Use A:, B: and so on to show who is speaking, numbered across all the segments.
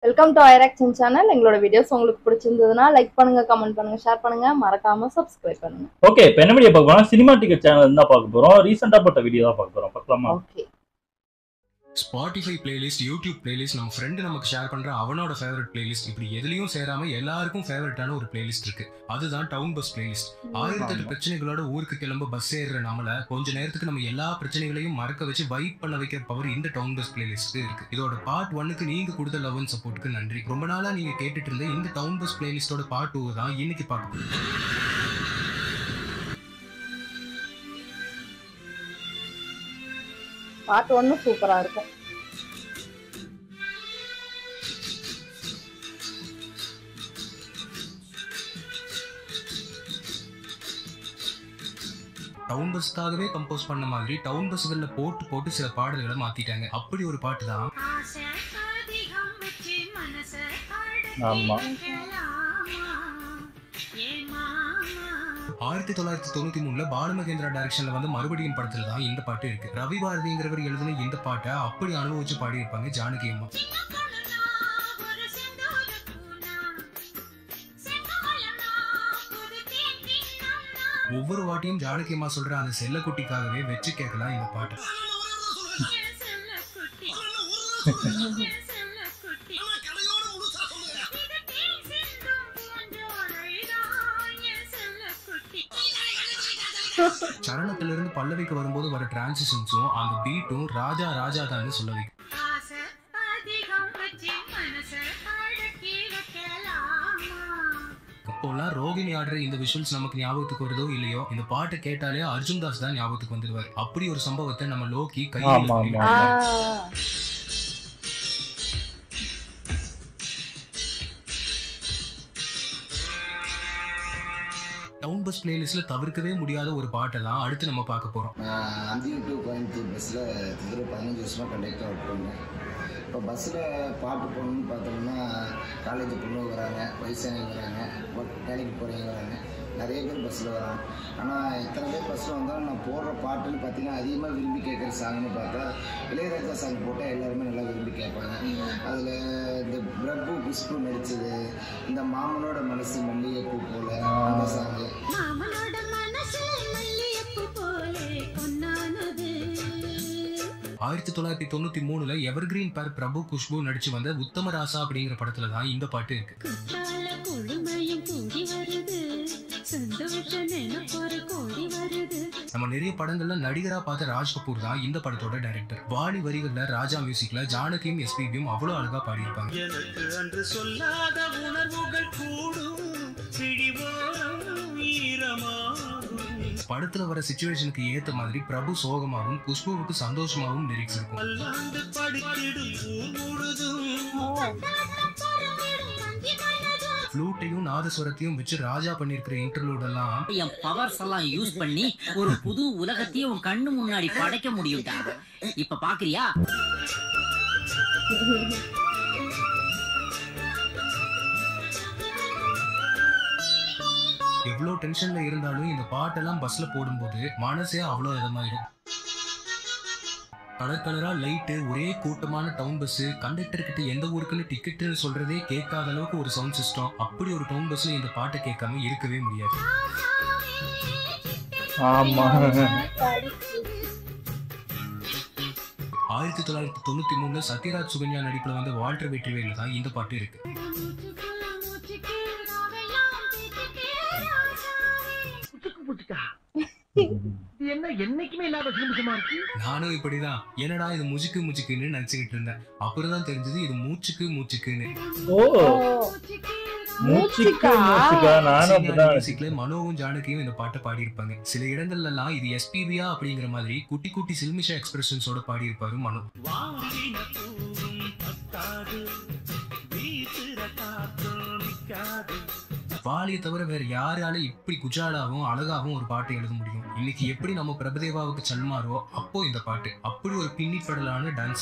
A: Welcome to ஐராக்சன் channel எங்களோட videos உங்களுக்கு பிடிச்சிருந்ததுன்னா லைக் பண்ணுங்க கமெண்ட் பண்ணுங்க ஷேர் பண்ணுங்க மறக்காம சப்ஸ்கிரைப் பண்ணுங்க
B: ஓகே இப்போ என்ன வீடியோ பார்க்க போறோம் சினிமா டிக்கெட் சேனல் தான் பார்க்க போறோம் ரீசெண்டா போட்ட வீடியோ தான் பார்க்க போறோம் பார்க்கலாமா
A: okay
C: Spotify playlist YouTube playlist நம்ம ஃப்ரெண்டு நமக்கு ஷேர் பண்ற அவனோட ஃபேவரட் பிளேலிஸ்ட் இப்படி எதுலயும் சேராம எல்லாருக்கும் ஃபேவரட்டான ஒரு பிளேலிஸ்ட் இருக்கு அதுதான் டவுன் பஸ் பிளேலிஸ்ட் ஆயிரத்தெட்டு பிரச்சனைகளோட ஊருக்கு கிளம்ப பஸ் ஏறுற நம்மள கொஞ்ச நேரத்துக்கு நம்ம எல்லா பிரச்சனைகளையும் மறக்க வச்சு வைப் பண்ண வைக்கிற பவர் இந்த டவுன் பஸ் பிளேலிஸ்ட் இருக்கு இதோட பார்ட் ஒன்னுக்கு நீங்க கொடுத்த லவ் அண்ட் சப்போர்ட்டுக்கு நன்றி ரொம்ப நாளா நீங்க கேட்டுட்டு இருந்த இந்த டவுன் பஸ் பிளேலிஸ்டோட பார்ட் டூ தான் இன்னைக்கு பார்க்க போறோம்.
A: பாட்டு ஒன்று சூப்பரா இருக்கும்
C: டவுன் பஸ்க்காகவே கம்போஸ் பண்ண மாதிரி டவுன் பஸ்கள்ல போட்டு போட்டு சில பாடல்களை மாத்திட்டாங்க அப்படி ஒரு பாட்டு தான்
D: ஆசை அதிகம் வச்சு மனசை
B: ஆமா.
D: அடக்கலாமா? ஏ மாமா
C: ஆயிரத்தி தொள்ளாயிரத்தி தொண்ணூத்தி மூணுல பாலுமகேந்திரா டைரக்ஷன்ல வந்து மறுபடியும் படத்துல தான் இந்த பாட்டு இருக்கு ரவி பாரதிங்கிறவர் எழுதின இந்த பாட்டை அப்படி அனுபவிச்சு பாடியிருப்பாங்க ஜானகி அம்மா
D: ஒரு செந்தூர பூனா செங்கமலனா புது தேன் தின்னம்னா
C: ஒவ்வொரு வாட்டியும் ஜானகி அம்மா சொல்ற அந்த செல்லக்குட்டிக்காகவே வச்சு கேட்கலாம் இந்த பாட்டு
D: என் செல்லக்குட்டி என் செல்லக்குட்டி இது தேன் சிந்தும் பூஞ்சோலைதான் என் செல்லக்குட்டி
C: சரணத்துல இருந்து பல்லவிக்கு வரும்போது வர டிரான்சிஷன்ஸும் அந்த பீட்டும் ராஜா ராஜா தான் சொல்ல வைக்கும்
D: ஆசை அதிகம் வச்சு மனசை அடக்கி வைக்கலாமா
C: அப்போல்லாம் ரோகிணி ஆடுற இந்த விஷுவல்ஸ் நமக்கு ஞாபகத்துக்கு வருதோ இல்லையோ இந்த பாட்டை கேட்டாலே அர்ஜுன் தாஸ் தான் ஞாபகத்துக்கு வந்துருவார் அப்படி ஒரு சம்பவத்தை நம்ம லோக்கி
B: ஆமா,
C: கையில்
B: ஆமா.
A: ஆ
C: டவுன் பஸ் பிளேலிஸ்ட்ல தவிர்க்கவே முடியாத ஒரு பாட்டை தான் அடுத்து நம்ம பார்க்க போறோம்
E: நான் அந்தியூர் டு கோயம்புத்தூர் பஸ்ஸில் கிட்டத்தட்ட பதினஞ்சு வருஷமாக கண்டக்டர் ஒர்க் பண்ணேன் இப்போ பஸ்ஸில் பாட்டு போகணும்னு பார்த்தோம்னா காலேஜ் பொண்ணு வராங்க வயசானவங்க வராங்க ஒர்க் வேலைக்கு போகிறவங்க வராங்க நிறைய பேர் பஸ்ஸில் வராங்க ஆனால் இத்தனை பேர் பஸ்ஸில் வந்தாலும் நான் போடுற பாட்டுன்னு பார்த்தீங்கன்னா அதிகமாக விரும்பி கேட்குற சாங்னு பார்த்தா இளையராஜா சாங் போட்டால் எல்லாருமே நல்லா விரும்பி கேட்பாங்க அதில் இந்த பிரபு குஷ்பு நடித்தது இந்த மாமனோட மனசு மல்லிகைப்பூ போல அந்த சாங்கு
D: மாமனோட மனசு மல்லியப்பு போலே பொன்னானது
C: ஆயிரத்தி தொள்ளாயிரத்தி தொண்ணூத்தி மூணுல எவர்கிரீன் பேர் பிரபு குஷ்பு நடிச்சு வந்த உத்தமராசா அப்படிங்கிற படத்துல தான் இந்த பாட்டு இருக்கு
D: குற்றால குழுமையும் கூடி வருது சந்தோஷ நினைப்பொரு கோடி வருது
C: நம்ம நிறைய படங்கள்ல நடிகரா பார்த்த ராஜ் கபூர் தான் இந்த படத்தோட டைரக்டர் வாலி வரிகள்ல ராஜா மியூசிக்ல ஜானகியும் எஸ்பிபியும் அவ்வளவு அழகா பாடியிருப்பாங்க
F: எனக்கு அன்று சொல்லாத உணர்வுகள் கூடும் பிடிவோரம் ஈரமாகும்
C: படத்துல வர சுச்சுவேஷனுக்கு ஏத்த மாதிரி பிரபு சோகமாகவும் குஷ்புவுக்கு சந்தோஷமாகவும் லிரிக்ஸ் இருக்கும்
F: பல்லாண்டு படித்திடும் ஊர் முழுதும்
D: பறந்திடும் வஞ்சி மனதும்
C: ஃப்ளூட்டையும் நாதஸ்வரத்தையும் வச்சு ராஜா பண்ணியிருக்கிற இன்டர்லூட் எல்லாம்
G: என் பவர்ஸ் எல்லாம் யூஸ் பண்ணி ஒரு புது உலகத்தையே உன் கண்ணு முன்னாடி படைக்க முடியும்டா இப்ப பாக்குறியா
C: எவ்வளவு டென்ஷன்ல இருந்தாலும் இந்த பாட்டெல்லாம் பஸ்ல போடும்போது மனசே அவ்வளவு இதமாயிடும் கலர் கலரா லைட்டு ஒரே கூட்டமான டவுன் பஸ் கண்டக்டர் கிட்ட எந்த ஊருக்குன்னு டிக்கெட்னு சொல்றதே கேட்காத அளவுக்கு ஒரு சவுண்ட் சிஸ்டம் அப்படி ஒரு டவுன் பஸ்ல இந்த பாட்டை கேட்காம இருக்கவே முடியாது
B: ஆமா
C: ஆயிரத்தி தொள்ளாயிரத்தி தொண்ணூத்தி மூணுல சத்யராஜ் சுகன்யா நடிப்புல வந்த வால்டர் வெற்றிவேல தான் இந்த பாட்டு இருக்கு
D: மூச்சுக்கு மூச்சுக்கு நாவெல்லாம் தீச்சுக்கு ராசாவே
H: புச்சுக்கு புச்சுக்கா இது என்ன என்னைக்குமே இல்லாத சிலிமிஷமா இருக்கு
C: நானும் இப்படிதான் என்னடா இது முஜுக்கு முஜுக்குன்னு நினைச்சுக்கிட்டு இருந்தேன் அப்புறம் தான் தெரிஞ்சது இது மூச்சுக்கு மூச்சுக்குன்னு
B: ஓ
D: மூச்சுக்கு
B: மூச்சுக்கா மூச்சுக்கா நானும் அப்படிதான்
C: மியூசிக்ல மனோவும் ஜானகியும் இந்த பாட்டை பாடியிருப்பாங்க சில இடங்கள்ல எல்லாம் இது எஸ்பிபியா அப்படிங்கிற மாதிரி குட்டி குட்டி சில்மிஷா எக்ஸ்பிரஷன்ஸோட பாடியிருப்பாரு மனோ
F: வாங்கின பூவும் பத்தாது வீசுற காத்தும் நிக்காது
C: வாலியை தவிர வேற யாரால இப்படி குஜாலாவும் அழகாவும் ஒரு பாட்டு எழுத முடியும் இன்னைக்கு எப்படி நம்ம பிரபுதேவாவுக்கு சல்மாரோ அப்போ இந்த பாட்டு அப்படி ஒரு பின்னி படலான டான்ஸ்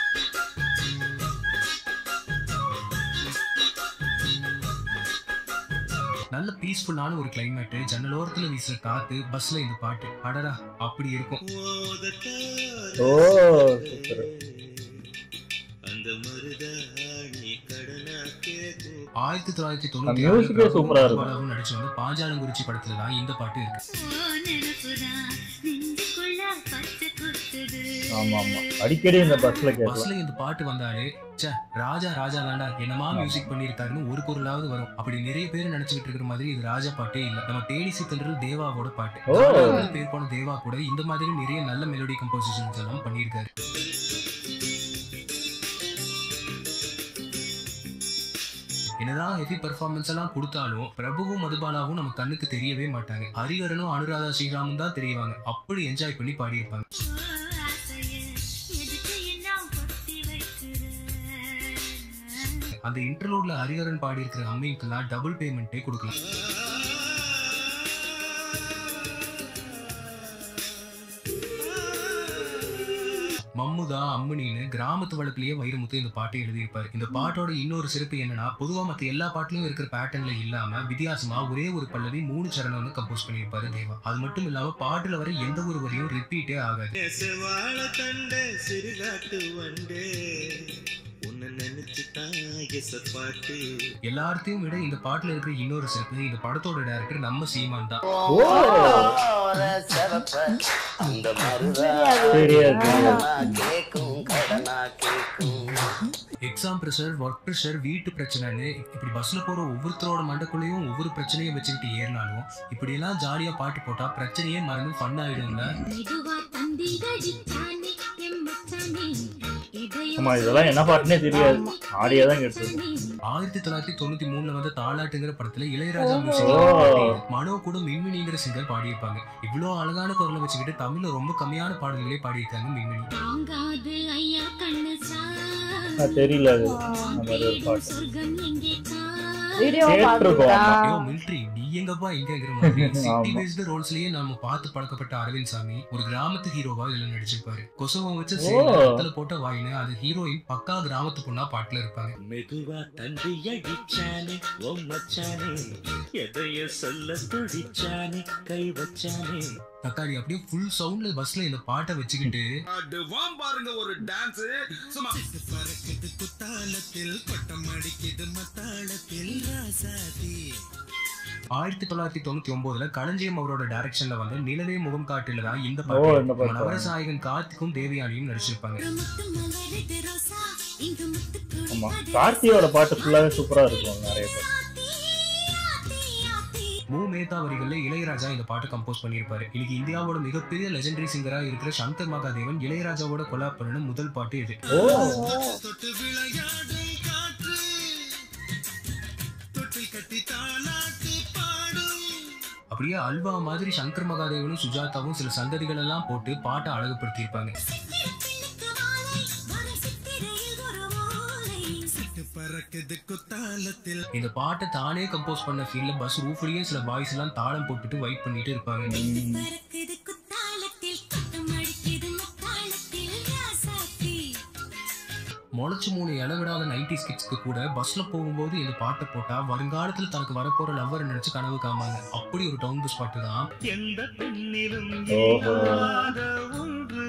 C: நல்ல பீஸ்ஃபுல்லான ஒரு கிளைமேட் ஜன்னலோரத்துல வீசுற காத்து பஸ்ல இந்த பாட்டு அடடா அப்படி இருக்கும்
B: ஓ சூப்பர்
F: அந்த மருதாணி கடனா கேக்கும்
C: ஆயிரத்தி தொள்ளாயிரத்தி
B: அந்த
C: தொண்ணூத்தி
B: music ஏ super ஆ இருக்கும்.
C: பாலாவும் நடிச்சு வந்து பாஞ்சாலங்குறிச்சி படத்துல தான் இந்த பாட்டு இருக்கு
B: ஆமா ஆமா அடிக்கடி இந்த பஸ்ல கேட்கலாம்
C: பஸ்ல இந்த பாட்டு வந்தாலே ச்சே ராஜா ராஜா தாண்டா என்னமா மியூசிக் பண்ணிருக்காருன்னு ஒரு பொருளாவது வரும் அப்படி நிறைய பேர் நினைச்சுக்கிட்டு இருக்கிற மாதிரி இது ராஜா பாட்டே இல்ல நம்ம தேனிசி தென்றல் தேவாவோட பாட்டு
B: ஓ.
C: தாராளத்துல பேர் போன தேவா கூட இந்த மாதிரி நிறைய நல்ல மெலோடி கம்போசிஷன்ஸ் எல்லாம் பண்ணியிருக்காரு என்னதான் ஹெவி பெர்ஃபார்மன்ஸ் எல்லாம் கொடுத்தாலும் பிரபுவும் மதுபாலாவும் நம்ம கண்ணுக்கு தெரியவே மாட்டாங்க ஹரிஹரனும் அனுராதா ஸ்ரீராமும் தான் தெரியவாங்க அப்படி என்ஜாய் பண்ணி பாடியிருப்பாங்க அந்த இன்டர்லூட்ல ஹரிஹரன் பாடியிருக்கிற அம்மிக்கெல்லாம் டபுள் பேமெண்ட்டே கொடுக்கலாம் மம்முதா அம்முனின்னு கிராமத்து வழக்கிலேயே வைரமுத்து இந்த பாட்டை எழுதியிருப்பாரு இந்த பாட்டோட இன்னொரு சிறப்பு என்னன்னா பொதுவா மத்த எல்லா பாட்டுலயும் இருக்கிற பேட்டர்ன்ல இல்லாம வித்தியாசமா ஒரே ஒரு பல்லவி மூணு சரணம்னு கம்போஸ் பண்ணியிருப்பாரு தேவா அது மட்டும் இல்லாம பாட்டுல வர எந்த ஒரு வரியும் ரிப்பீட்டே ஆகாது
F: நெசவாழ தண்ட சிறுகாட்டு வண்டே உன்னை நினைச்சுதான் எச பாட்டு
C: எல்லார்த்தையும் விட இந்த பாட்டுல இருக்கிற இன்னொரு சிறப்பு இந்த படத்தோட டைரக்டர் நம்ம சீமான் தான்
E: அந்த
B: தெரியாது
E: கேக்கும் கடனா கேக்கும்
C: எக்ஸாம் ப்ரெஷர் ஒர்க் ப்ரெஷர் வீட்டு பிரச்சனைன்னு இப்படி பஸ்ல போற ஒவ்வொருத்தரோட மண்டக்குள்ளேயும் ஒவ்வொரு பிரச்சனையும் வச்சுக்கிட்டு ஏறினாலும் இப்படி எல்லாம் ஜாலியா பாட்டு போட்டா பிரச்சனையே மறந்து ஃபன் ஆயிடும்ல
B: ஆமா இதெல்லாம் என்ன பாட்டுனே தெரியாது ஆடியோ தான் கேட்டு
C: ஆயிரத்தி தொள்ளாயிரத்தி தொண்ணூத்தி மூணுல வந்து தாலாட்டுங்கிற படத்துல இளையராஜா
B: ஓ.
C: மியூசிக் மனோ கூட மின்மினிங்கிற சிங்கர் பாடியிருப்பாங்க இவ்வளோ அழகான குரலை வச்சுக்கிட்டு தமிழ்ல ரொம்ப கம்மியான பாடல்களே பாடியிருக்காங்க மின்மினி
D: தாங்காது ஐயா கண்ணு
B: தெரியல அது அந்த மாதிரி ஒரு பாட்டு
D: சொர்க்கம் எங்கே
A: வீடியோ
B: கேட்டிருக்கோம்.
A: பார்த்துருக்கேன்
C: ஐயோ மிலிட்ரி நீ எங்கப்பா எங்கங்கிற மாதிரி சிட்டி
B: ஆமா.
C: பேஸ்டு ரோல்ஸ்லயே நம்ம பார்த்து பழக்கப்பட்ட அரவிந்த் சாமி ஒரு கிராமத்து ஹீரோவா இதுல நடிச்சிருப்பாரு கொசவம் வச்சு
B: ஓ.
C: சேலத்துல போட்ட வாயின்னு அது ஹீரோயின் பக்கா கிராமத்து பொண்ணா பாட்டுல இருப்பாங்க
F: மெதுவா தந்தி அடிச்சானே ஓ மச்சானே எதைய சொல்ல துடிச்சானே கை வச்சானே
C: தக்காளி அப்படியே ஃபுல் சவுண்ட்ல பஸ்ல இந்த பாட்டை வச்சுக்கிட்டு
I: பாருங்க ஒரு டான்ஸ் சும்மா பறக்குது குத்தாலத்தில் கொட்டம் அடிக்குது மத்தாளத்தில் ராசாதி
C: ஆயிரத்தி தொள்ளாயிரத்தி தொண்ணூத்தி ஒன்பதுல களஞ்சியம் அவரோட டைரக்ஷன்ல வந்து நிலவே முகம் காட்டுல தான் இந்த
B: ஓ,
C: பாட்டு
B: இந்த பாட்டு.
C: நவரசாயகன் கார்த்திக்கும் தேவயானியும் நடிச்சிருப்பாங்க
B: ஆமா கார்த்தியோட பாட்டு ஃபுல்லாவே சூப்பரா இருக்கும் நிறைய பேர்
C: மு மேத்தா வரிகள்ல இளையராஜா இந்த பாட்டு கம்போஸ் பண்ணியிருப்பாரு இன்னைக்கு இந்தியாவோட மிகப்பெரிய லெஜெண்டரி சிங்கரா இருக்கிற சங்கர் மகாதேவன் இளையராஜாவோட கொலாப் பண்ணின முதல் பாட்டு இது
B: ஓ
I: தொட்டு விளையாடும் காற்று தொட்டில் கட்டி தாலாட்டு பாடும்
C: அப்படியே அல்வா மாதிரி சங்கர் மகாதேவனும் சுஜாதாவும் சில சந்ததிகள் எல்லாம் போட்டு பாட்டை அழகுபடுத்தியிருப்பாங்க
I: சிட்டு பறக்குது குத்தாலத்தில்
C: இந்த பாட்டை தானே கம்போஸ் பண்ண ஃபீல்ல பஸ் ரூஃப்லயே சில பாய்ஸ் எல்லாம் தாளம் போட்டுட்டு வெயிட் பண்ணிட்டு இருப்பாங்க முளைச்சு மூணு இளவிடாத நைன்டி கிட்ஸ்க்கு கூட பஸ்ல போகும்போது இந்த பாட்டை போட்டா வருங்காலத்துல தனக்கு வரப்போற லவ்வர் நினைச்சு கனவு காமாங்க அப்படி ஒரு டவுன் பஸ் பாட்டு தான்
F: எந்த பெண்ணிலும்
B: ஓஹோ.
F: இல்லாத ஒன்று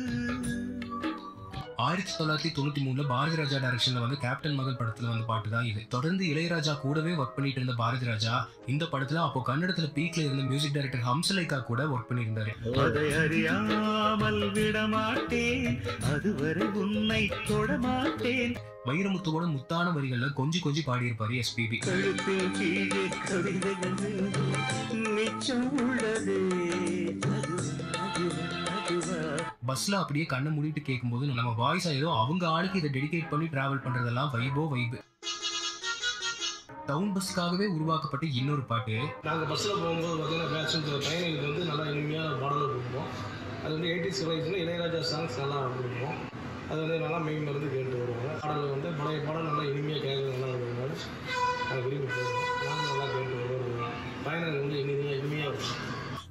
C: ஆயிரத்தி தொள்ளாயிரத்தி தொண்ணூத்தி மூணுல பாரதி ராஜா டைரக்ஷன்ல வந்து கேப்டன் மகள் படத்துல வந்து பாட்டு தான் இது தொடர்ந்து இளையராஜா கூடவே ஒர்க் பண்ணிட்டு இருந்த பாரதி ராஜா இந்த படத்துல அப்போ கன்னடத்துல பீக்ல இருந்த மியூசிக் டைரக்டர் ஹம்சலேகா கூட ஒர்க் பண்ணியிருந்தாரு
F: அதை அறியாமல் விடமாட்டேன் அதுவரை உன்னை தொடமாட்டேன்
C: வைரமுத்துவோட முத்தான வரிகள்ல கொஞ்சி கொஞ்சி பாடியிருப்பாரு எஸ்பிபி
F: கழுத்தின் கீழே கவிதைகள் மிச்சம் உள்ளது அதுவா, அதுவா, அதுவா.
C: பஸ்ல அப்படியே கண்ணை மூடிட்டு கேட்கும்போது நம்ம வாய்ஸ் ஏதோ அவங்க ஆளுக்கு இதை டெடிகேட் பண்ணி டிராவல் பண்றதெல்லாம் வைபோ வைபு டவுன் பஸ்க்காகவே உருவாக்கப்பட்ட இன்னொரு பாட்டு
J: நாங்கள் பஸ்ஸில் போகும்போது பார்த்தீங்கன்னா பேசஞ்சர் பயணிகளுக்கு வந்து நல்லா இனிமையான பாடல்கள் கொடுப்போம் அது வந்து எயிட்டிஸ் வயசில் இளையராஜா சாங்ஸ் நல்லா கொடுப்போம் அது வந்து நல்லா மெயின் மருந்து கேட்டு வருவாங்க பாடல் வந்து பழைய பாடல் நல்லா இனிமையாக கேட்க நல்லா இருக்கிறதுனால நாங்கள் விரும்பி போவோம் நாங்கள் நல்லா கேட்டு வருவோம் பயணம் வந்து இனிமையாக இனிமையாக இருக்கும்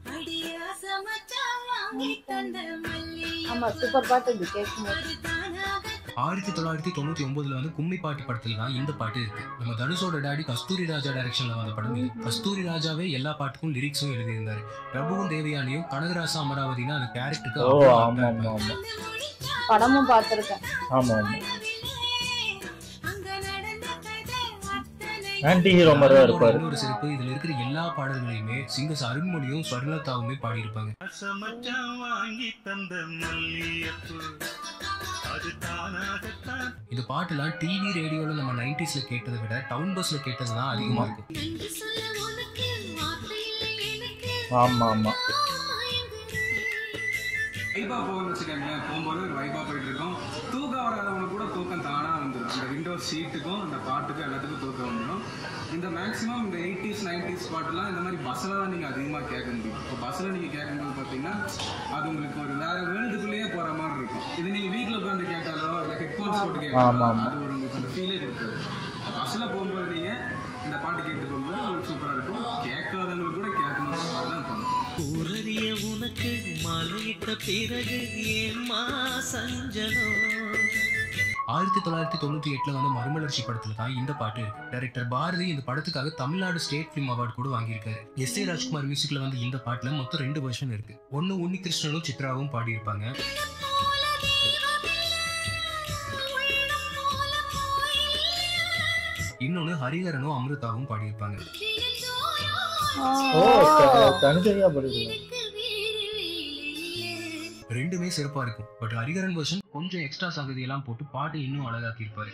A: ஆமா சூப்பர் பாட்டு இது கேட்கும்போது
C: ஆயிரத்தி தொள்ளாயிரத்தி தொண்ணூத்தி ஒன்பதுல வந்து கும்மி பாட்டு படத்துல தான் இந்த பாட்டு இருக்கு நம்ம தனுஷோட டாடி கஸ்தூரி ராஜா டைரக்ஷன்ல வந்த படம் இது கஸ்தூரி ராஜாவே எல்லா பாட்டுக்கும் லிரிக்ஸும் எழுதியிருந்தாரு பிரபுவும் தேவயானியும் கனகராசா அமராவதினா அந்த
B: ஓ
C: கேரக்டருக்கு
B: ஆமா ஆமா ஆமா
A: படமும் பார்த்திருக்கேன்
B: ஆமா ஆமா ஆன்டி ஹீரோ மாதிரி தான் இருப்பாரு
C: இன்னொரு சிறப்பு இதுல இருக்கிற எல்லா பாடல்களையுமே சிங்கர்ஸ் அருண்மொழியும் ஸ்வர்ணலதாவுமே பாடியிருப்பாங்க
F: ரசமச்சான் வாங்கி தந்த மல்லியப்பு அது தானாகத்தான்
C: இந்த பாட்டுலாம் டிவி ரேடியோல நம்ம நைன்டிஸ்ல கேட்டதை விட டவுன் பஸ்ல கேட்டது தான் அதிகமா இருக்கும்
D: நன்றி சொல்ல உனக்கு வார்த்தை இல்லை எனக்கு
B: ஆமா ஆமா
J: வைபா போகணும்னு வச்சுக்கோங்களேன் போகும்போது ஒரு வைபா போயிட்டு இருக்கோம் தூக்கம் வராதவங்களுக்கு கூட தூக்கம் தானாக வந்துடும் அந்த விண்டோ சீட்டுக்கும் அந்த பாட்டுக்கும் எல்லாத்துக்கும் தூக்கம் வந்துடும் இந்த மேக்ஸிமம் இந்த எயிட்டிஸ் நைன்டிஸ் பாட்டுலாம் இந்த மாதிரி பஸ்ஸில் தான் நீங்கள் அதிகமாக கேட்க முடியும் இப்போ பஸ்ஸில் நீங்கள் கேட்கும்போது பார்த்தீங்கன்னா அது உங்களுக்கு ஒரு வேற வேர்ல்டுக்குள்ளேயே போகிற மாதிரி இருக்கும் இது நீங்கள் வீட்டில் உட்காந்து கேட்டாலோ இல்லை ஹெட்ஃபோன்ஸ் போட்டு
B: ஆமா,
J: கேட்டாலோ
B: ஆமா.
J: அது ஒரு உங்களுக்கு அந்த ஃபீலே இருக்காது பஸ்ஸில் போகும்போது நீங்கள் இந்த பாட்டு கேட்டு போகும்போது உங்களுக்கு சூப்பராக இருக்கும் கேட்காதவங்களுக்கு கூட கேட்கணும் தான் தோணும்
F: ஊரறிய உனக்கு மாலையிட்ட பிறகு ஏமா சஞ்சலம்
C: ஆயிரத்தி தொள்ளாயிரத்தி தொண்ணூத்தி எட்டுல வந்து மறுமலர்ச்சி படத்துல தான் இந்த பாட்டு இருக்கு டைரக்டர் பாரதி இந்த படத்துக்காக தமிழ்நாடு ஸ்டேட் ஃபிலிம் அவார்டு கூட வாங்கியிருக்காரு எஸ் ஏ ராஜ்குமார் மியூசிக்ல வந்து இந்த பாட்டுல மொத்தம் ரெண்டு வெர்ஷன் இருக்கு ஒன்னு உன்னி கிருஷ்ணனும் சித்ராவும் பாடியிருப்பாங்க இன்னொன்னு ஹரிஹரனும் அமிர்தாவும் பாடியிருப்பாங்க
B: ஓ த- தனித்தனியா படிக்கலாம்
C: ரெண்டுமே சிறப்பா இருக்கும் பட் ஹரிஹரன் வெர்ஷன் கொஞ்சம் எக்ஸ்ட்ரா சகதி எல்லாம் போட்டு பாட்டு இன்னும் அழகாக்கி இருப்பாரு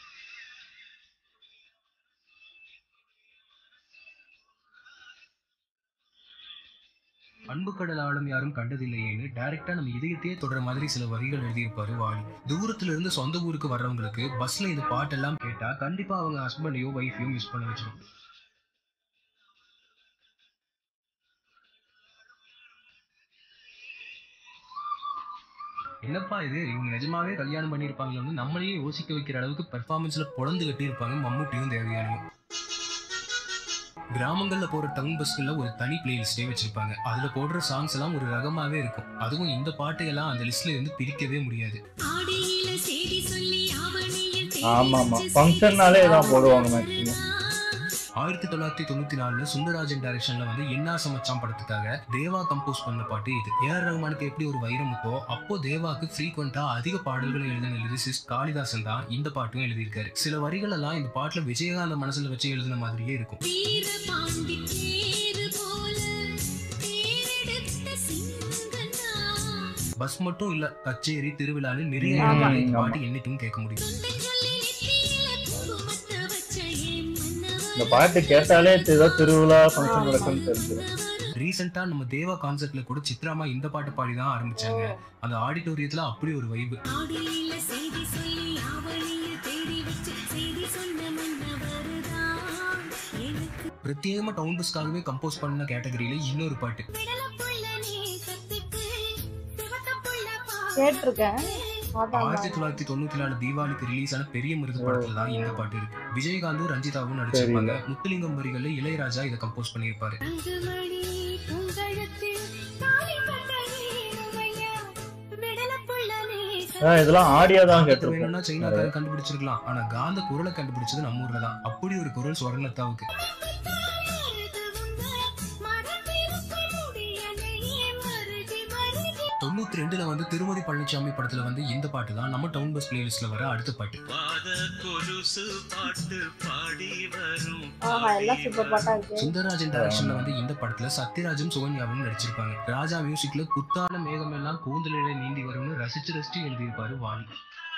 C: அன்பு கடல் ஆழம் யாரும் கண்டதில்லையேன்னு டைரக்டா நம்ம இதயத்தையே தொடர மாதிரி சில வரிகள் எழுதியிருப்பாரு வாலி தூரத்துல இருந்து சொந்த ஊருக்கு வர்றவங்களுக்கு பஸ்ல இந்த பாட்டெல்லாம் கேட்டா கண்டிப்பா அவங்க ஹஸ்பண்டையோ ஒய்ஃபையோ மிஸ் பண்ண வச்சிடும் என்னப்பா இது இவங்க நிஜமாவே கல்யாணம் பண்ணியிருப்பாங்களோன்னு நம்மளையே யோசிக்க வைக்கிற அளவுக்கு பெர்ஃபார்மன்ஸ்ல பொழந்து கட்டியிருப்பாங்க மம்முட்டியும் தேவயானியும் கிராமங்கள்ல போற டவுன் பஸ்கள்ல ஒரு தனி பிளேலிஸ்டே வச்சிருப்பாங்க அதுல போடுற சாங்ஸ் எல்லாம் ஒரு ரகமாவே இருக்கும் அதுவும் இந்த பாட்டையெல்லாம் அந்த லிஸ்ட்ல இருந்து பிரிக்கவே முடியாது
D: ஆடியில செய்தி சொல்லி ஆவணியில்
B: ஆமா ஆமா ஃபங்க்ஷன்னாலே இதான் போடுவாங்க மேக்ஸிமம்
C: ஆயிரத்தி தொள்ளாயிரத்தி தொண்ணூத்தி நாலுல சுந்தரராஜன் டைரக்ஷன்ல வந்து என்ன சமச்சான் படத்துக்காக தேவா கம்போஸ் பண்ண பாட்டு இது ஏஆர் ரஹ்மானுக்கு எப்படி ஒரு வைரமுக்கோ அப்போ தேவாக்கு ஃப்ரீக்வெண்டா அதிக பாடல்களை எழுதின லிரிசிஸ்ட் காளிதாசன் தான் இந்த பாட்டும் எழுதியிருக்காரு சில வரிகள் எல்லாம் இந்த பாட்டுல விஜயகாந்த மனசுல வச்சு எழுதின மாதிரியே இருக்கும்
D: வீர பாண்டி தேரு போல தேரெடுத்த சிங்கனா
C: பஸ் மட்டும் இல்ல கச்சேரி திருவிழான்னு நிறைய
B: ஆமா.
C: இடங்கள்ல இந்த
B: ஆமா.
C: பாட்டு என்னைக்கும் கேட்க முடியும்
D: சொல்லி நெத்தியில குங்குமத்தை வச்ச என் மன்னவன்
B: இந்த பாட்டு கேட்டாலே ஏதோ திருவிழா ஃபங்க்ஷன் நடக்கும்னு தெரிஞ்சிடும்
C: ரீசெண்டா நம்ம தேவா கான்சர்ட்ல கூட சித்ராமா இந்த பாட்டு பாடி தான் ஆரம்பிச்சாங்க அந்த ஆடிட்டோரியத்துல அப்படி ஒரு வைப்
D: ஆடியில செய்தி சொல்லி ஆவணியில் தேடி வச்சு செய்தி சொன்ன மன்னவருதான் எனக்கு
C: பிரத்யேகமா டவுன் பஸ்க்காகவே கம்போஸ் பண்ண கேட்டகரியில இன்னொரு பாட்டு
D: விடல புள்ள நீ கத்துக்கு சிவத்த புள்ள
A: கேட்டிருக்கேன் பார்த்தா
C: ஆயிரத்தி தொள்ளாயிரத்தி தொண்ணூத்தி நாலு தீபாவளிக்கு ரிலீஸ் ஆன பெரிய மிருது படத்துல தான் இந்த பாட்டு இருக்கு விஜயகாந்தும் ரஞ்சிதாவும் நடிச்சிருப்பாங்க முத்துலிங்கம் வரிகள்ல இளையராஜா இதை கம்போஸ் பண்ணியிருப்பாரு
D: தங்கமணி பூங்கழத்தில் தாலி கட்ட நீருமையா விடல புள்ள நீ
B: ஆ, இதெல்லாம் ஆடியோ தான்
C: காந்தத்தை
B: கேட்டிருப்போம்
C: வேணும்னா சைனாக்காரன் கண்டுபிடிச்சிருக்கலாம் ஆனா காந்த குரலை கண்டுபிடிச்சது நம்ம ஊர்ல தான் அப்படி ஒரு குரல் சுவர்ணத்தாவுக்கு தொண்ணூத்தி ரெண்டுல வந்து திருமதி பழனிசாமி படத்துல வந்து இந்த பாட்டு தான் நம்ம டவுன் பஸ் பிளேலிஸ்ட்ல வர அடுத்த பாட்டு
F: பாத கொலுசு பாட்டு பாடி வரும்
A: ஆஹா எல்லாம் சூப்பர் பாட்டா இருக்கு
C: சுந்தரராஜன் டைரக்ஷன்ல வந்து இந்த படத்துல சத்யராஜும் சுகன்யாவும் நடிச்சிருப்பாங்க ராஜா மியூசிக்ல குத்தான மேகம் எல்லாம் கூந்தலிலே நீந்தி வரும்னு ரசிச்சு ரசிச்சு எழுதியிருப்பாரு வாலி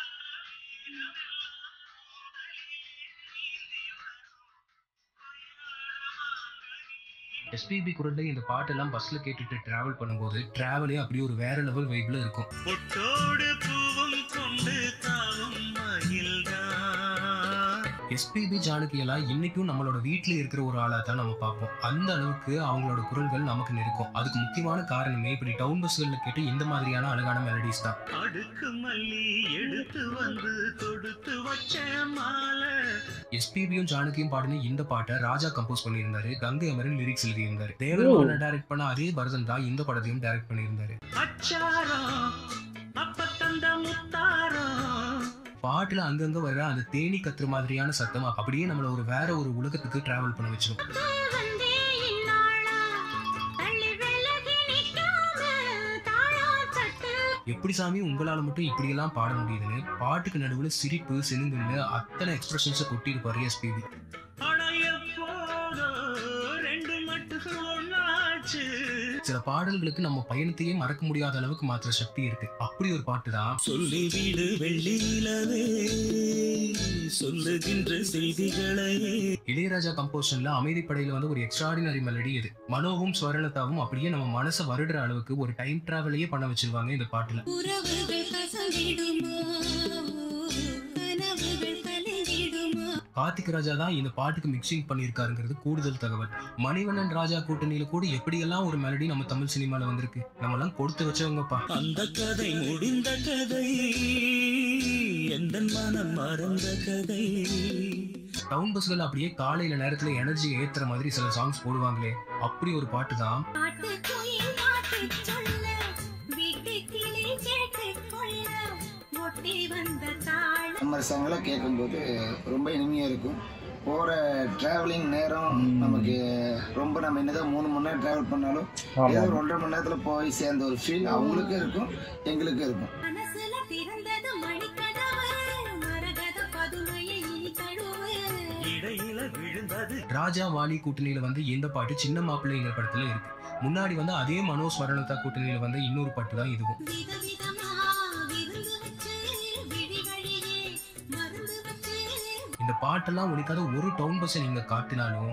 C: எஸ்பிபி குரல்ல இந்த பாட்டெல்லாம் பஸ்ல கேட்டுட்டு டிராவல் பண்ணும்போது டிராவலே அப்படியே ஒரு வேற லெவல் வைப்ல இருக்கும்
F: பொட்டோடு பூவும் கொண்டு தாவும் மயில்தான்
C: எஸ்பிபி ஜானகி எல்லாம் இன்னைக்கும் நம்மளோட வீட்ல இருக்கிற ஒரு ஆளா தான் நம்ம பார்ப்போம் அந்த அளவுக்கு அவங்களோட குரல்கள் நமக்கு நெருக்கும் அதுக்கு முக்கியமான காரணமே இப்படி டவுன் பஸ்கள்ல கேட்டு இந்த மாதிரியான அழகான மெலடிஸ் தான்
F: அடுக்கு மல்லி எடுத்து வந்து கொடுத்து வச்ச மாலை
C: எஸ்பிபியும் ஜானகியும் பாடின இந்த பாட்டை ராஜா கம்போஸ் பண்ணியிருந்தாரு கங்கை அமரன் லிரிக்ஸ் எழுதியிருந்தாரு தேவரமான டைரக்ட் பண்ண அதே பரதன் தான் இந்த படத்தையும் டைரக்ட் பண்ணியிருந்தாரு
F: அச்சாரம் அப்ப தந்த முத்தாரம்
C: பாட்டுல அங்கங்க வர அந்த தேனி கத்துற மாதிரியான சத்தம் அப்படியே நம்மள ஒரு வேற ஒரு உலகத்துக்கு டிராவல் பண்ண வச்சிடும்
D: வந்தே இந்நாளா தள்ளி விலகி நிற்காம தாழா தட்டு
C: எப்படி சாமி உங்களால மட்டும் இப்படி எல்லாம் பாட முடியுதுன்னு பாட்டுக்கு நடுவுல சிரிப்பு செலுங்குன்னு அத்தனை எக்ஸ்பிரஷன்ஸை கொட்டியிருப்பாரு எஸ்பிபி
F: ஆனா
C: சில பாடல்களுக்கு நம்ம பயணத்தையே மறக்க முடியாத அளவுக்கு மாத்துற சக்தி இருக்கு அப்படி ஒரு பாட்டு தான்
F: சொல்லிவிடு வெள்ளியிலவே சொல்லுகின்ற செய்திகளை
C: இளையராஜா கம்போஷன்ல அமைதிப்படையில வந்து ஒரு எக்ஸ்ட்ராடினரி மெலடி இது மனோவும் ஸ்வரணத்தாவும் அப்படியே நம்ம மனசை வருடுற அளவுக்கு ஒரு டைம் டிராவலையே பண்ண வச்சிருவாங்க இந்த பாட்டுல
D: உறவுகள் கசங்கிடுமா கனவுகள் கலங்கிடுமா
C: கார்த்திக் ராஜா தான் இந்த பாட்டுக்கு மிக்சிங் பண்ணியிருக்காருங்கிறது கூடுதல் தகவல் மணிவண்ணன் ராஜா கூட்டணியில கூட எப்படியெல்லாம் ஒரு மெலடி நம்ம தமிழ் சினிமால வந்திருக்கு நம்மலாம் கொடுத்து வச்சவங்கப்பா
F: அந்த கதை முடிந்த கதை எந்த மனம் மறந்த கதை
C: டவுன் பஸ்கள் அப்படியே காலையில நேரத்துல எனர்ஜி ஏத்துற மாதிரி சில சாங்ஸ் போடுவாங்களே அப்படி ஒரு பாட்டு தான்
D: பாட்டு குயில் பாட்டு சொல்ல வீட்டு கிளி கேட்டு கொள்ள ஒட்டி வந்த தாளம்
E: நம்ம சாங்கெல்லாம் கேட்கும்போது ரொம்ப இனிமையாக இருக்கும் போகிற ட்ராவலிங் நேரம் நமக்கு ரொம்ப நம்ம என்னதான் மூணு மணி நேரம் ட்ராவல் பண்ணாலும்
B: ஆமா.
E: ஏதோ ஒரு ஒன்றரை மணி நேரத்தில் போய் சேர்ந்த ஒரு ஃபீல் அவங்களுக்கும் இருக்கும் எங்களுக்கும் இருக்கும்
D: மனசுல திறந்தது மணிக்கதவு மரகத பதுமையை இனி தழுவு
F: இடையில விழுந்தது
C: ராஜா வாலி கூட்டணியில வந்து இந்த பாட்டு சின்ன மாப்பிள்ளைங்கிற படத்துல இருக்கு முன்னாடி வந்து அதே மனோஜ் வரணதா கூட்டணியில வந்து இன்னொரு பாட்டு தான் இதுவும்
D: விதவிதமா விருந்து வச்சு விழிகளிலே மருந்து வச்சு
C: இந்த பாட்டெல்லாம் ஒழிக்காத ஒரு டவுன் பஸ்ஸை நீங்க காட்டினாலும்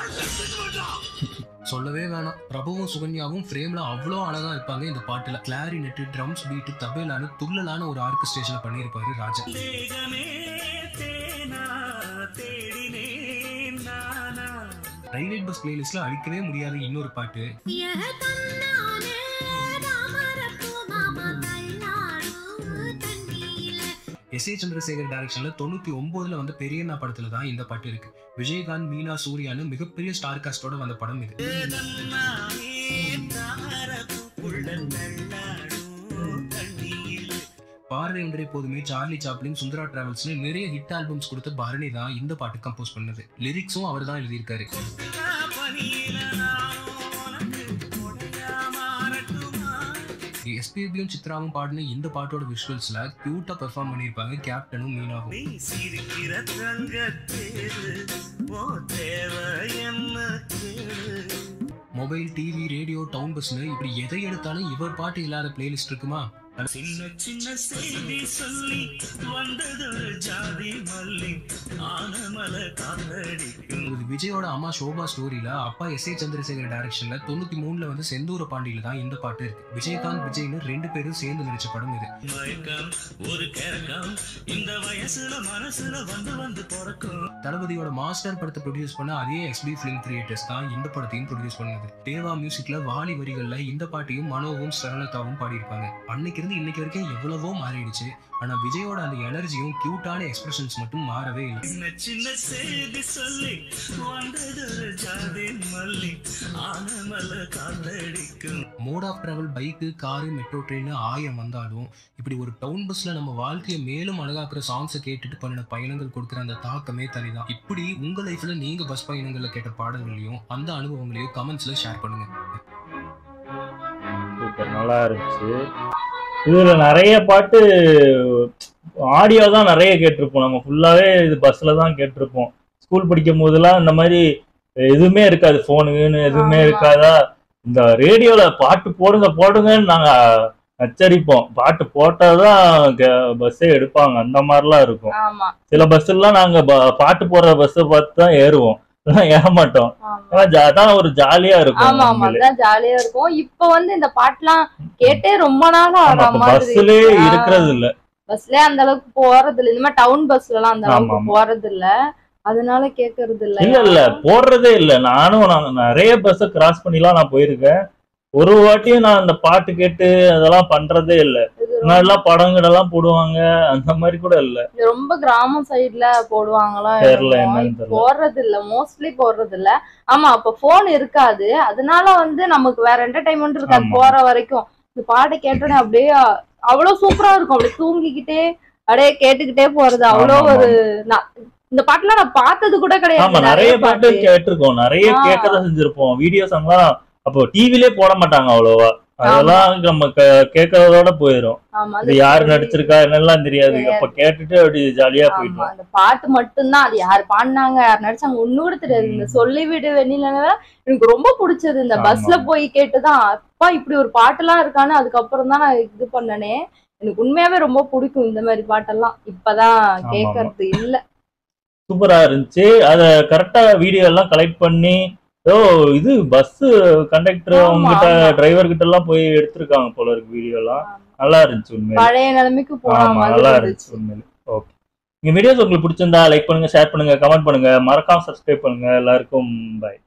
C: சொல்லவே வேணாம் பிரபுவும் சுகன்யாவும் ஃப்ரேம்ல அவ்வளோ அழகா இருப்பாங்க இந்த பாட்டுல கிளாரினெட் ட்ரம்ஸ் பீட் தபேலான துள்ளலான ஒரு ஆர்கஸ்ட்ரேஷன் பண்ணியிருப்பாரு ராஜா
F: தேகமே தேனா தேடினேன் நானா
C: ரைட் பஸ் பிளேலிஸ்ட்ல அழிக்கவே முடியாத இன்னொரு பாட்டு
D: யஹ தன்னானே தாமரப்பூ மாமா தள்ளாடு தண்ணியில
C: எஸ் ஏ சந்திரசேகர் டைரக்ஷன்ல தொண்ணூத்தி ஒன்பதுல வந்து பெரியண்ணா படத்துல தான் இந்த பாட்டு இருக்கு விஜயகாந்த் மீனா சூர்யான்னு மிகப்பெரிய ஸ்டார் காஸ்டோட வந்த படம் இது
F: தன்னானே தாரப்புக்குள்ள நல்லாடும் தண்ணியில்
C: பார்வை ஒன்றே போதுமே சார்லி சாப்ளின் சுந்தரா டிராவல்ஸ்னு நிறைய ஹிட் ஆல்பம்ஸ் கொடுத்த பரணி தான் இந்த பாட்டு கம்போஸ் பண்ணது லிரிக்ஸும் அவர் தான் எழுதியிருக்காரு
F: பனியில நானும் உனக்கு கொடையா மாறட்டுமா
C: எஸ்பிபியும் சித்ராவும் பாடின இந்த பாட்டோட விஷுவல்ஸ்ல கியூட்டா பெர்ஃபார்ம் பண்ணியிருப்பாங்க கேப்டனும் மீனாவும்
F: நீ சிரிக்கிற தங்கத்தேரு ஓ தேவை என்ன கேளு
C: மொபைல் டிவி ரேடியோ டவுன் பஸ்னு இப்படி எதை எடுத்தாலும் இவர் பாட்டு இல்லாத பிளேலிஸ்ட் இருக்குமா
F: சின்ன சின்ன செய்தி சொல்லி வந்தது ஒரு ஜாதி மல்லி ஆனமல காத்தடிக்கும்
C: இது விஜயோட அம்மா சோபா ஸ்டோரியில அப்பா எஸ் ஏ சந்திரசேகர் டைரக்ஷன்ல தொண்ணூத்தி மூணுல வந்து செந்தூர பாண்டியில தான் இந்த பாட்டு இருக்கு விஜயகாந்த் விஜய்னு ரெண்டு பேரும் சேர்ந்து நடிச்ச படம் இது
F: மயக்கம் ஒரு கிறக்கம் இந்த வயசுல மனசுல வந்து வந்து பிறக்கும்
C: தளபதியோட மாஸ்டர் படத்தை ப்ரொடியூஸ் பண்ண அதே எக்ஸ்பி ஃபிலிம் கிரியேட்டர்ஸ் தான் இந்த படத்தையும் ப்ரொடியூஸ் பண்ணது தேவா மியூசிக்ல வாலி வரிகள்ல இந்த பாட்டையும் மனோவும் சரளதாவும் பாடியிருப்பாங்க அன்னைக்கு இருந்து இன்னைக்கு வரைக்கும் எவ்வளவோ மாறிடுச்சு ஆனா விஜயோட அந்த எனர்ஜியும் கியூட்டான எக்ஸ்பிரஷன்ஸ் மட்டும் மாறவே இல்லை
F: சின்ன சின்ன செய்தி சொல்லி வந்தது ஒரு ஜாதி மல்லி ஆனமல காத்தடிக்கும்
C: mode of travel bike car metro train ஆயிரம் வந்தாலும் இப்படி ஒரு டவுன் பஸ்ல நம்ம வாழ்க்கையை மேலும் அழகாக்குற சாங்ஸை கேட்டுட்டு பண்ணின பயணங்கள் கொடுக்குற அந்த தாக்கமே தனிதான் இப்படி உங்க லைஃப்ல நீங்க பஸ் பயணங்கள்ல கேட்ட பாடல்களையும் அந்த அனுபவங்களையும் கமெண்ட்ஸ்ல ஷேர் பண்ணுங்க
B: சூப்பர் நல்லா இருந்துச்சு இதுல நிறைய பாட்டு ஆடியோ தான் நிறைய கேட்டிருப்போம் நம்ம ஃபுல்லாவே இது பஸ்ல தான் கேட்டிருப்போம் ஸ்கூல் படிக்கும் போதெல்லாம் இந்த மாதிரி எதுவுமே இருக்காது போனுன்னு எதுவுமே
A: ஆமா.
B: இருக்காதா இந்த ரேடியோல பாட்டு போடுங்க போடுங்கன்னு நாங்க நச்சரிப்போம் பாட்டு போட்டாதான் பஸ்ஸே எடுப்பாங்க அந்த மாதிரிலாம் இருக்கும்
A: ஆமா
B: சில பஸ் எல்லாம் நாங்க ப- பாட்டு போடுற பஸ் பார்த்து தான் ஏறுவோம் இல்லைன்னா ஏற மாட்டோம்
A: ஆமா
B: ஆனா ஜா- அதான் ஒரு ஜாலியா இருக்கும்
A: ஆமா ஆமா
B: உண்மையிலே.
A: அதான் ஜாலியா இருக்கும் இப்ப வந்து இந்த பாட்டுலாம் கேட்டே ரொம்ப நாள்
B: ஆமா
A: ஆற
B: இப்ப
A: மாதிரி
B: பஸ்லயே இருக்கிறது இல்ல
A: பஸ்லயே அந்த அளவுக்கு போறது இல்ல இந்த மாதிரி டவுன் பஸ்ல எல்லாம் அந்த
B: ஆமா,
A: அளவுக்கு
B: ஆமா.
A: போறது இல்ல அதனால கேக்குறது இல்ல
B: இல்ல இல்ல போடுறதே இல்ல நானும் நான் நிறைய பஸ் கிராஸ் பண்ணிலாம் நான் போயிருக்கேன் ஒரு வாட்டியும் நான் அந்த பாட்டு கேட்டு அதெல்லாம் பண்றதே இல்ல
A: இது ரொம்ப-
B: முன்னாடிலாம் படங்களெல்லாம் போடுவாங்க அந்த மாதிரி கூட இல்ல
A: இது ரொம்ப கிராமம் சைடுல போடுவாங்களா
B: தெரியல
A: என்னமோ.
B: என்னன்னு
A: இப்ப
B: தெரியல.
A: போடுறது இல்ல மோஸ்ட்லி போடுறது இல்ல ஆமா அப்ப போன் இருக்காது அதனால வந்து நமக்கு வேற என்டர்டைன்மெண்ட் இருக்காது
B: ஆமா.
A: போற வரைக்கும் இந்த பாட்டை கேட்டோன்னே அப்படியே அவ்வளவு சூப்பரா இருக்கும் அப்படியே தூங்கிக்கிட்டே அப்படியே கேட்டுக்கிட்டே போறது அவ்வளோ
B: ஆமா,
A: ஒரு நான் இந்த பாட்டுலாம் நான் பார்த்தது கூட
B: ஆமா
A: கிடையாது
B: நிறைய பாட்டு கேட்டிருக்கோம் நிறைய
A: ஆ.
B: கேட்கதான் செஞ்சிருப்போம் வீடியோ சாங்லாம் அப்போ டிவிலே போட மாட்டாங்க அவ்வளோவா அதெல்லாம் நம்ம கே- கேட்கறதோட போயிடும்
A: ஆமா
B: இது யாரு நடிச்சிருக்கா என்னெல்லாம் தெரியாது அப்ப கேட்டுட்டு அப்படி ஜாலியா
A: ஆமா
B: போயிட்டோம்
A: அந்த பாட்டு மட்டும்தான் அது யார் பாடினாங்க யார் நடிச்சாங்க ஒண்ணு கூட தெரியாது இந்த சொல்லிவிடு வெண்ணில எனக்கு ரொம்ப பிடிச்சது இந்த
B: ஆமா.
A: பஸ்ல போய் கேட்டுதான் அப்பா இப்படி ஒரு பாட்டெல்லாம் இருக்கான்னு அதுக்கப்புறம் தான் நான் இது பண்ணனே எனக்கு உண்மையாவே ரொம்ப பிடிக்கும் இந்த மாதிரி பாட்டெல்லாம் இப்பதான்
B: ஆமா.
A: கேட்கறது இல்ல
B: சூப்பரா இருந்துச்சு அத கரெக்டா வீடியோ எல்லாம் கலெக்ட் பண்ணி ஓ இது பஸ் கண்டக்டர்
A: ஆமா,
B: அவங்க கிட்ட
A: ஆமா.
B: டிரைவர் கிட்ட எல்லாம் போய் எடுத்திருக்காங்க போல இருக்கு வீடியோ எல்லாம் நல்லா இருந்துச்சு உண்மையில
A: பழைய நிலைமைக்கு போன
B: ஆமா
A: மாதிரி
B: நல்லா
A: இருந்துச்சு
B: இருந்துச்சு உண்மையில ஓகே இந்த வீடியோஸ் உங்களுக்கு பிடிச்சிருந்தா லைக் பண்ணுங்க ஷேர் பண்ணுங்க கமெண்ட் பண்ணுங்க மறக்காம சப்ஸ்கிரைப் பண்ணுங்க எல்லாருக்கும் பை